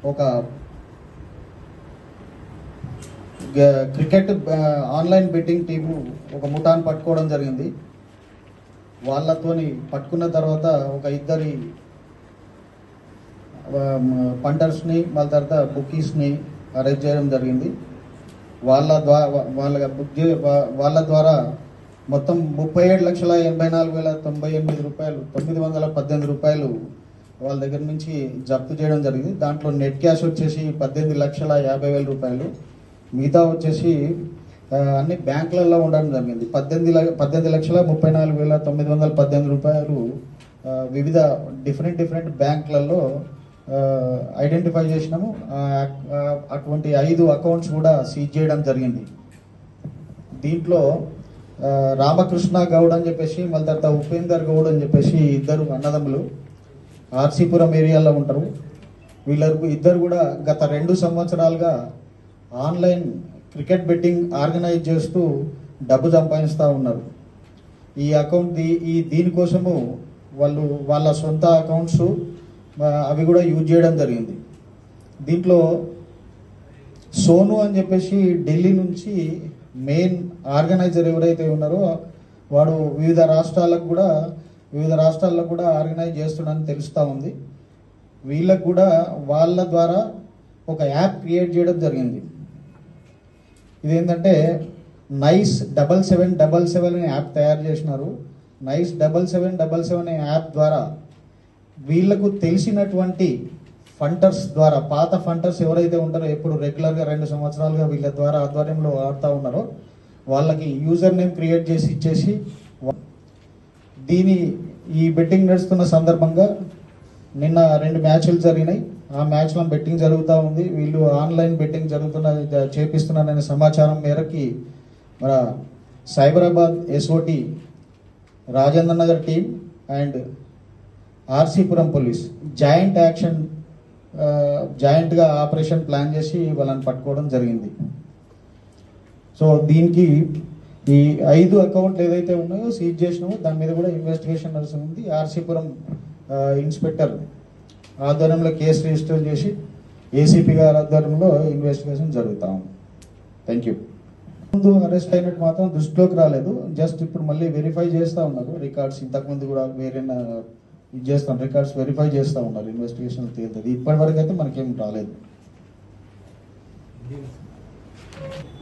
ఒక గ- క్రికెట్ ఆ, ఆన్లైన్ బెట్టింగ్ టీము ఒక ముఠాను పట్టుకోవడం జరిగింది వాళ్ళతోని పట్టుకున్న తర్వాత ఒక ఇద్దరి ఆ, మ- పంటర్స్ని వాళ్ళ తర్వాత బుకీస్ని అరెస్ట్ చేయడం జరిగింది వాళ్ళ ద్వారా వాళ్ళ బుక్ చే- వా- వాళ్ళ ద్వారా మొత్తం ముప్పై ఏడు లక్షల ఎనభై నాలుగు వేల తొంభై ఎనిమిది రూపాయలు తొమ్మిది వందల పద్దెనిమిది రూపాయలు వాళ్ళ దగ్గర నుంచి జప్తు చేయడం జరిగింది దాంట్లో నెట్ క్యాష్ వచ్చేసి పద్దెనిమిది లక్షల యాభై వేల రూపాయలు మిగతా వచ్చేసి ఆ, అన్ని బ్యాంకులలో ఉండడం జరిగింది పద్దెనిమిది ల- పద్దెనిమిది లక్షల ముప్పై నాలుగు వేల తొమ్మిది వందల పద్దెనిమిది రూపాయలు ఆ, వివిధ డిఫరెంట్ డిఫరెంట్ బ్యాంకులలో ఐడెంటిఫై చేసినాము ఆ, ఆ, అటువంటి ఐదు అకౌంట్స్ కూడా సీజ్ చేయడం జరిగింది దీంట్లో ఆ, రామకృష్ణ గౌడ్ అని చెప్పేసి మళ్ళీ తర్వాత ఉపేందర్ గౌడ్ అని చెప్పేసి ఇద్దరు అన్నదమ్ములు ఆర్సీపురం ఏరియాలో ఉంటారు వీళ్ళకు ఇద్దరు కూడా గత రెండు సంవత్సరాలుగా ఆన్లైన్ క్రికెట్ బెట్టింగ్ ఆర్గనైజ్ చేస్తూ డబ్బు సంపాదిస్తూ ఉన్నారు ఈ అకౌంట్ దీ- ఈ దీనికోసము వాళ్ళు వాళ్ళ సొంత అకౌంట్స్ ఆ, అవి కూడా యూజ్ చేయడం జరిగింది దీంట్లో సోను అని చెప్పేసి ఢిల్లీ నుంచి మెయిన్ ఆర్గనైజర్ ఎవరైతే ఉన్నారో వాడు వివిధ రాష్ట్రాలకు కూడా వివిధ రాష్ట్రాల్లో కూడా ఆర్గనైజ్ చేస్తున్నాడని తెలుస్తూ ఉంది వీళ్ళకు కూడా వాళ్ళ ద్వారా ఒక యాప్ క్రియేట్ చేయడం జరిగింది ఇదేంటంటే nice double seven double seven అనే యాప్ తయారు చేసినారు nice double seven double seven అనే యాప్ ద్వారా వీళ్ళకు తెలిసినటువంటి ఫంటర్స్ ద్వారా పాత ఫంటర్స్ ఎవరైతే ఉంటారో ఎప్పుడు రెగ్యులర్గా రెండు సంవత్సరాలుగా వీళ్ళ ద్వారా ఆధ్వర్యంలో ఆడుతూ ఉన్నారో వాళ్ళకి యూజర్ నేమ్ క్రియేట్ చేసి ఇచ్చేసి వా- దీని ఈ బెట్టింగ్ నడుస్తున్న సందర్భంగా నిన్న రెండు మ్యాచ్లు జరిగినాయి ఆ మ్యాచ్లో బెట్టింగ్ జరుగుతూ ఉంది వీళ్ళు ఆన్లైన్ బెట్టింగ్ జరుగుతున్న చేపిస్తున్నారనే సమాచారం మేరకి మన Cyberabad SOT Rajendra Nagar team and RC Puram police joint action ఆ, జాయింట్గా ఆపరేషన్ ప్లాన్ చేసి వాళ్ళని పట్టుకోవడం జరిగింది సో దీనికి ఈ ఐదు అకౌంట్లు ఏదైతే ఉన్నాయో సీజ్ చేసినామో దాని మీద కూడా ఇన్వెస్టిగేషన్ నడుస్తుంది ఆర్సీపురం ఆ, ఇన్స్పెక్టర్ ఆధ్వర్యంలో కేసు రిజిస్టర్ చేసి ఏసీపీ గారి ఆధ్వర్యంలో ఇన్వెస్టిగేషన్ జరుగుతా ఉంది థ్యాంక్ యూ ముందు అరెస్ట్ అయినట్టు మాత్రం దృష్టిలోకి రాలేదు జస్ట్ ఇప్పుడు మళ్ళీ వెరిఫై చేస్తూ ఉన్నారు రికార్డ్స్ ఇంతకుముందు కూడా వేరే ఇది చేస్తాం రికార్డ్స్ వెరిఫై చేస్తూ ఉన్నారు ఇన్వెస్టిగేషన్ తేలుతుంది ఇప్పటి వరకు అయితే మనకేం రాలేదు